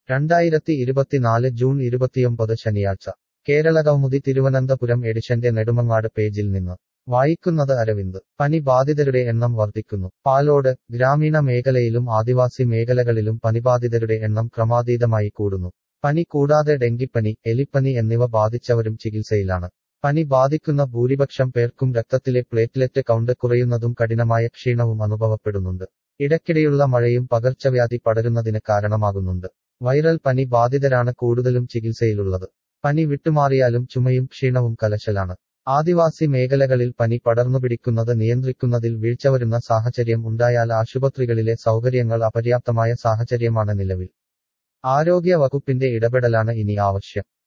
രണ്ടായിരത്തി ഇരുപത്തിനാല് ജൂൺ ഇരുപത്തിയൊമ്പത് ശനിയാഴ്ച കേരളകൗമുദി തിരുവനന്തപുരം എഡിഷന്റെ നെടുമങ്ങാട് പേജിൽ നിന്ന് വായിക്കുന്നത് അരവിന്ദ് പനി ബാധിതരുടെ എണ്ണം വർദ്ധിക്കുന്നു പാലോട് ഗ്രാമീണ മേഖലയിലും ആദിവാസി മേഖലകളിലും പനിബാധിതരുടെ എണ്ണം ക്രമാതീതമായി കൂടുന്നു പനി കൂടാതെ ഡെങ്കിപ്പനി എലിപ്പനി എന്നിവ ബാധിച്ചവരും ചികിത്സയിലാണ് പനി ബാധിക്കുന്ന ഭൂരിപക്ഷം പേർക്കും രക്തത്തിലെ പ്ലേറ്റ്ലെറ്റ് കൗണ്ട് കുറയുന്നതും കഠിനമായ ക്ഷീണവും അനുഭവപ്പെടുന്നുണ്ട് ഇടയ്ക്കിടെയുള്ള മഴയും പകർച്ചവ്യാധി പടരുന്നതിന് കാരണമാകുന്നുണ്ട് വൈറൽ പനി ബാധിതരാണ് കൂടുതലും ചികിത്സയിലുള്ളത് പനി വിട്ടുമാറിയാലും ചുമയും ക്ഷീണവും കലശലാണ് ആദിവാസി മേഖലകളിൽ പനി പടർന്നുപിടിക്കുന്നത് നിയന്ത്രിക്കുന്നതിൽ വീഴ്ച വരുന്ന സാഹചര്യം ഉണ്ടായാൽ ആശുപത്രികളിലെ സൗകര്യങ്ങൾ അപര്യാപ്തമായ സാഹചര്യമാണ് നിലവിൽ ആരോഗ്യ വകുപ്പിന്റെ ഇടപെടലാണ് ഇനി ആവശ്യം